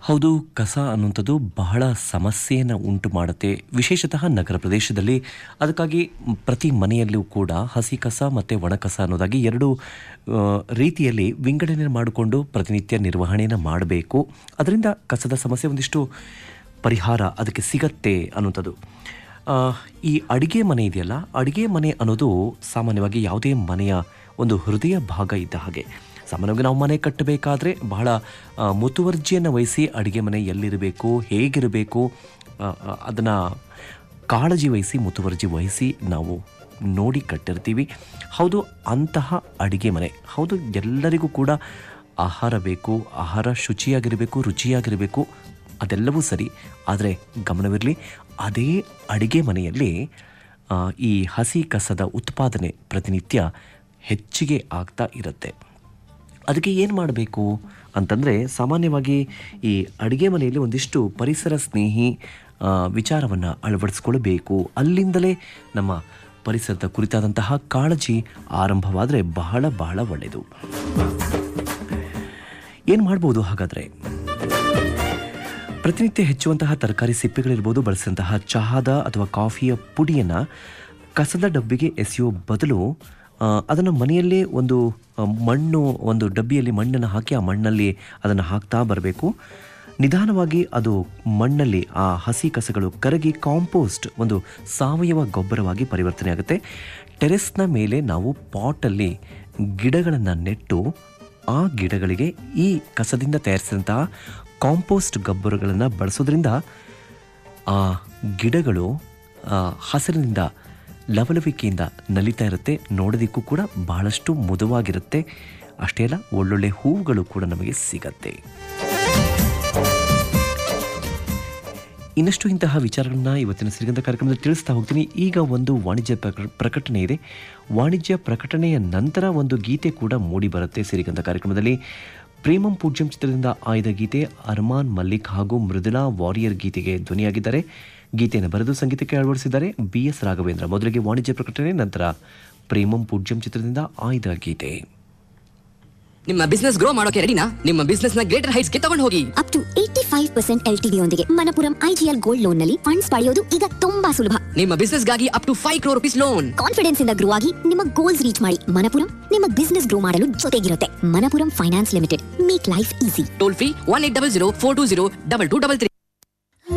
ಹೌದು ಕಸ ಅನ್ನುವಂಥದ್ದು ಬಹಳ ಸಮಸ್ಯೆಯನ್ನು ಉಂಟು ಮಾಡುತ್ತೆ ವಿಶೇಷತಃ ನಗರ ಪ್ರದೇಶದಲ್ಲಿ ಅದಕ್ಕಾಗಿ ಪ್ರತಿ ಮನೆಯಲ್ಲೂ ಕೂಡ ಹಸಿ ಕಸ ಮತ್ತು ಒಣ ಕಸ ಅನ್ನೋದಾಗಿ ಎರಡು ಆ, ರೀತಿಯಲ್ಲಿ ವಿಂಗಡಣೆ ಮಾಡಿಕೊಂಡು ಪ್ರತಿನಿತ್ಯ ನಿರ್ವಹಣೆಯನ್ನು ಮಾಡಬೇಕು ಅದರಿಂದ ಕಸದ ಸಮಸ್ಯೆ ಒಂದಿಷ್ಟು ಪರಿಹಾರ ಅದಕ್ಕೆ ಸಿಗತ್ತೆ ಅನ್ನುವಂಥದ್ದು ಆ, ಈ ಅಡಿಗೆ ಮನೆ ಇದೆಯಲ್ಲ ಅಡಿಗೆ ಮನೆ ಅನ್ನೋದು ಸಾಮಾನ್ಯವಾಗಿ ಯಾವುದೇ ಮನೆಯ ಒಂದು ಹೃದಯ ಭಾಗ ಇದ್ದ ಹಾಗೆ ಸಾಮಾನ್ಯವಾಗಿ ನಾವು ಮನೆ ಕಟ್ಟಬೇಕಾದ್ರೆ ಬಹಳ ಆ, ಮುತುವರ್ಜಿಯನ್ನು ವಹಿಸಿ ಅಡಿಗೆ ಮನೆ ಎಲ್ಲಿರಬೇಕು ಹೇಗಿರಬೇಕು ಅದನ್ನು ಕಾಳಜಿ ವಹಿಸಿ ಮುತುವರ್ಜಿ ವಹಿಸಿ ನಾವು ನೋಡಿ ಕಟ್ಟಿರ್ತೀವಿ ಹೌದು ಅಂತಹ ಅಡಿಗೆ ಮನೆ ಹೌದು ಎಲ್ಲರಿಗೂ ಕೂಡ ಆಹಾರ ಬೇಕು ಆಹಾರ ಶುಚಿಯಾಗಿರಬೇಕು ರುಚಿಯಾಗಿರಬೇಕು ಅದೆಲ್ಲವೂ ಸರಿ ಆದರೆ ಗಮನವಿರಲಿ ಅದೇ ಅಡಿಗೆ ಮನೆಯಲ್ಲಿ ಆ, ಈ ಹಸಿ ಕಸದ ಉತ್ಪಾದನೆ ಪ್ರತಿನಿತ್ಯ ಹೆಚ್ಚಿಗೆ ಆಗ್ತಾ ಇರುತ್ತೆ ಅದಕ್ಕೆ ಏನು ಮಾಡಬೇಕು ಅಂತಂದರೆ ಸಾಮಾನ್ಯವಾಗಿ ಈ ಅಡುಗೆ ಮನೆಯಲ್ಲಿ ಒಂದಿಷ್ಟು ಪರಿಸರ ಸ್ನೇಹಿ ವಿಚಾರವನ್ನು ಅಳವಡಿಸ್ಕೊಳ್ಬೇಕು ಅಲ್ಲಿಂದಲೇ ನಮ್ಮ ಪರಿಸರದ ಕುರಿತಾದಂತಹ ಕಾಳಜಿ ಆರಂಭವಾದರೆ ಬಹಳ ಬಹಳ ಒಳ್ಳೆಯದು ಏನು ಮಾಡ್ಬೋದು ಹಾಗಾದರೆ ಪ್ರತಿನಿತ್ಯ ಹೆಚ್ಚುವಂತಹ ತರಕಾರಿ ಸಿಪ್ಪೆಗಳಿರ್ಬೋದು ಬಳಸಿದಂತಹ ಚಹಾದ ಅಥವಾ ಕಾಫಿಯ ಪುಡಿಯನ್ನು ಕಸದ ಡಬ್ಬಿಗೆ ಎಸೆಯೋ ಬದಲು ಅದನ್ನು ಮನೆಯಲ್ಲೇ ಒಂದು ಆ, ಮಣ್ಣು ಒಂದು ಡಬ್ಬಿಯಲ್ಲಿ ಮಣ್ಣನ್ನು ಹಾಕಿ ಆ ಮಣ್ಣಲ್ಲಿ ಅದನ್ನು ಹಾಕ್ತಾ ಬರಬೇಕು ನಿಧಾನವಾಗಿ ಅದು ಮಣ್ಣಲ್ಲಿ ಆ ಹಸಿ ಕಸಗಳು ಕರಗಿ ಕಾಂಪೋಸ್ಟ್ ಒಂದು ಸಾವಯವ ಗೊಬ್ಬರವಾಗಿ ಪರಿವರ್ತನೆ ಆಗುತ್ತೆ ಟೆರೆಸ್ನ ಮೇಲೆ ನಾವು ಪಾಟಲ್ಲಿ ಗಿಡಗಳನ್ನು ನೆಟ್ಟು ಆ ಗಿಡಗಳಿಗೆ ಈ ಕಸದಿಂದ ತಯಾರಿಸಿದಂತಹ ಕಾಂಪೋಸ್ಟ್ ಗೊಬ್ಬರಗಳನ್ನು ಬಳಸೋದ್ರಿಂದ ಆ ಗಿಡಗಳು ಆ, ಹಸಿರಿನಿಂದ ಲವಲವಿಕೆಯಿಂದ ನಲಿತಾ ಇರುತ್ತೆ ನೋಡೋದಕ್ಕೂ ಕೂಡ ಬಹಳಷ್ಟು ಮುದವಾಗಿರುತ್ತೆ ಅಷ್ಟೇ ಅಲ್ಲ ಒಳ್ಳೊಳ್ಳೆ ಹೂವುಗಳು ಕೂಡ ನಮಗೆ ಸಿಗತ್ತೆ ಇನ್ನಷ್ಟು ಇಂತಹ ವಿಚಾರಗಳನ್ನ ಇವತ್ತಿನ ಸಿರಿಗಂಧ ಕಾರ್ಯಕ್ರಮದಲ್ಲಿ ತಿಳಿಸ್ತಾ ಹೋಗ್ತೀನಿ ಈಗ ಒಂದು ವಾಣಿಜ್ಯ ಪ್ರಕ- ಪ್ರಕಟಣೆ ಇದೆ ವಾಣಿಜ್ಯ ಪ್ರಕಟಣೆಯ ನಂತರ ಒಂದು ಗೀತೆ ಕೂಡ ಮೂಡಿ ಬರುತ್ತೆ ಸಿರಿಗಂಧ ಕಾರ್ಯಕ್ರಮದಲ್ಲಿ ಪ್ರೇಮಂ ಪೂಜ್ಯಂ ಚಿತ್ರದಿಂದ ಆಯ್ದ ಗೀತೆ ಅರ್ಮಾನ್ ಮಲ್ಲಿಕ್ ಹಾಗೂ ಮೃದುಲಾ ವಾರಿಯರ್ ಗೀತೆಗೆ ಧ್ವನಿಯಾಗಿದ್ದಾರೆ ಗೀತೆಯನ್ನು ಬರೆದು ಸಂಗೀತಕ್ಕೆ ಅಳವಡಿಸಿದ್ದಾರೆ ಬಿ ಎಸ್ ರಾಘವೇಂದ್ರ ಮೊದಲಿಗೆ ವಾಣಿಜ್ಯ ಪ್ರಕಟಣೆ ನಂತರ ಪ್ರೇಮಂ ಪೂಜ್ಯಂ ಚಿತ್ರದಿಂದ ಆಯ್ದ ಗೀತೆ ನಿಮ್ಮ ಬಿಸ್ನೆಸ್ ಗ್ರೋ ಮಾಡೋಕೆ ರೆಡಿನಾ ನಿಮ್ಮ ಬಿಸ್ನೆಸ್ ನ ಗ್ರೇಟರ್ ಹೈಟ್ಸ್ ಗೆ ತಗೊಂಡು ಹೋಗಿ up to eighty five percent L T ಯೊಂದಿಗೆ ಮನಪುರಂ ಐಜಿಎಲ್ ಗೋಲ್ಡ್ ಲೋನ್ ನಲ್ಲಿ ಫಂಡ್ಸ್ ಪಡೆಯೋದು ಈಗ ತುಂಬಾ ಸುಲಭ ನಿಮ್ಮ ಬಿಸ್ನೆಸ್ ಗಾಗಿ up to five crore rupees loan confidence ಇಂದ ಗ್ರೋ ಆಗಿ ನಿಮ್ಮ ಗೋಲ್ಸ್ ರೀಚ್ ಮಾಡಿ ಮನಪುರಂ ನಿಮ್ಮ ಬಿಸ್ನೆಸ್ ಗ್ರೋ ಮಾಡಲು ಜೊತೆಗಿರುತ್ತೆ Manappuram finance limited make life easy toll free one eight double zero four two zero double two double three